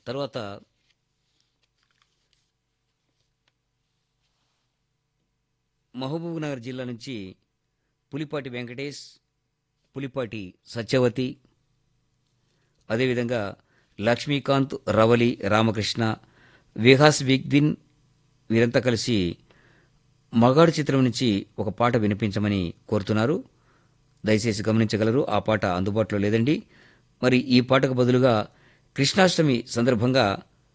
తర్వాత మహబూబ్ నగర్ జిల్లా నుంచి పులిపాటి వెంకటేష్ పులిపాటి సత్యవతి అదేవిధంగా లక్ష్మీకాంత్ రవలి రామకృష్ణ విహాస్ విగ్దిన్ వీరంతా కలిసి మగాడు చిత్రం నుంచి ఒక పాట వినిపించమని కోరుతున్నారు దయచేసి గమనించగలరు ఆ పాట అందుబాటులో లేదండి మరి ఈ పాటకు బదులుగా కృష్ణాష్టమి సందర్భంగా